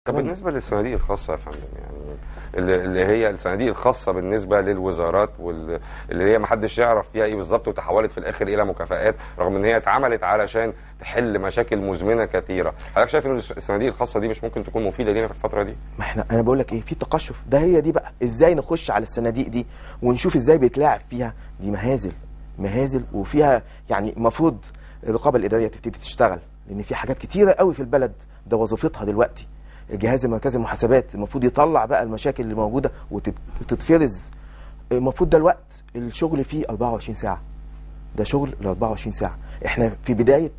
طب كمان بالنسبه للصناديق الخاصه يا فندم يعني اللي اللي هي الصناديق الخاصه بالنسبه للوزارات واللي هي ما حدش يعرف فيها ايه بالظبط وتحولت في الاخر الى مكافآت رغم ان هي اتعملت علشان تحل مشاكل مزمنه كثيره حضرتك شايف ان الصناديق الخاصه دي مش ممكن تكون مفيده لينا في الفتره دي ما احنا انا بقول لك ايه في تقشف ده هي دي بقى ازاي نخش على الصناديق دي ونشوف ازاي بيتلاعب فيها دي مهازل مهازل وفيها يعني المفروض الرقابه الاداريه تبتدي تشتغل لان في حاجات كتيره قوي في البلد ده وظيفتها دلوقتي الجهاز المركزي المحاسبات المفروض يطلع بقى المشاكل اللي موجوده وتتفرز المفروض ده الوقت الشغل فيه 24 ساعه ده شغل ل 24 ساعه احنا في بدايه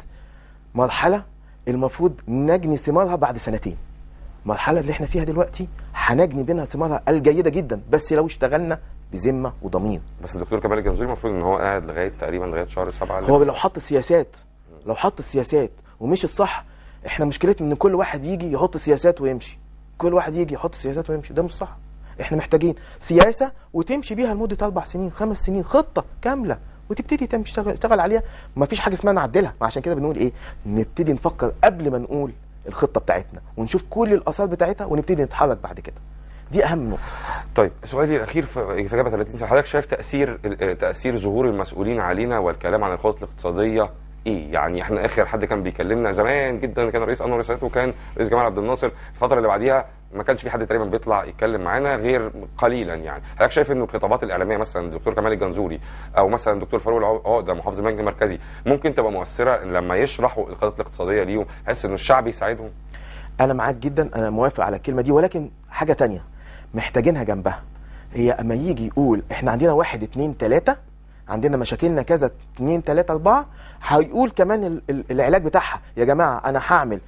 مرحله المفروض نجني ثمارها بعد سنتين المرحله اللي احنا فيها دلوقتي هنجني منها ثمارها الجيده جدا بس لو اشتغلنا بذمه وضمير بس الدكتور كمال الجنزوري المفروض ان هو قاعد لغايه تقريبا لغايه شهر سبعه هو لو حط السياسات لو حط السياسات ومشي الصح احنا مشكلتنا ان كل واحد يجي يحط سياسات ويمشي كل واحد يجي يحط سياسات ويمشي ده مش صح احنا محتاجين سياسه وتمشي بيها لمده اربع سنين خمس سنين خطه كامله وتبتدي تشتغل تشتغل عليها ما فيش حاجه اسمها نعدلها عشان كده بنقول ايه نبتدي نفكر قبل ما نقول الخطه بتاعتنا ونشوف كل الاثار بتاعتها ونبتدي نتحرك بعد كده دي اهم نقطه طيب سؤالي الاخير في في اجابه 30 سنه حضرتك شايف تاثير تاثير ظهور المسؤولين علينا والكلام عن الخطط الاقتصاديه ايه يعني احنا اخر حد كان بيكلمنا زمان جدا كان رئيس انور السادات وكان رئيس جمال عبد الناصر الفتره اللي بعديها ما كانش في حد تقريبا بيطلع يتكلم معانا غير قليلا يعني حضرتك شايف ان الخطابات الاعلاميه مثلا الدكتور كمال الجنزوري او مثلا الدكتور فاروق العقده محافظ البنك المركزي ممكن تبقى مؤثره لما يشرحوا الخطط الاقتصاديه ليهم بحيث ان الشعب يساعدهم انا معاك جدا انا موافق على الكلمه دي ولكن حاجه تانية محتاجينها جنبها هي اما يجي يقول احنا عندنا واحد اتنين تلاته عندنا مشاكلنا كذا اتنين تلاته اربعه هيقول كمان العلاج بتاعها يا جماعه انا هعمل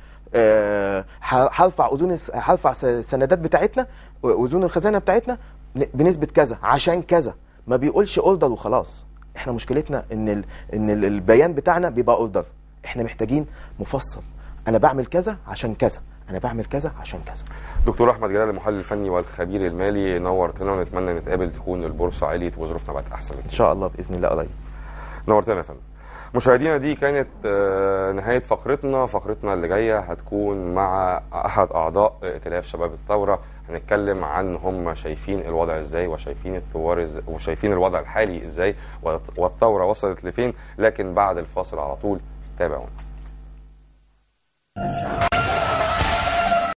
أه هرفع اذون هرفع السندات بتاعتنا اذون الخزانه بتاعتنا بنسبه كذا عشان كذا ما بيقولش اوردر وخلاص احنا مشكلتنا ان ال ان البيان بتاعنا بيبقى اوردر احنا محتاجين مفصل انا بعمل كذا عشان كذا انا بعمل كذا عشان كذا دكتور احمد جلال المحلل الفني والخبير المالي نورتنا ونتمنى نتقابل تكون البورصه عليت وظروفنا بقت احسن ان شاء الله باذن الله قريب نورتنا يا فندم مشاهدينا دي كانت نهاية فقرتنا فقرتنا اللي جاية هتكون مع أحد أعضاء ائتلاف شباب الثورة هنتكلم عن هم شايفين الوضع ازاي وشايفين الثوار ازاي وشايفين الوضع الحالي ازاي والثورة وصلت لفين لكن بعد الفاصل على طول تابعونا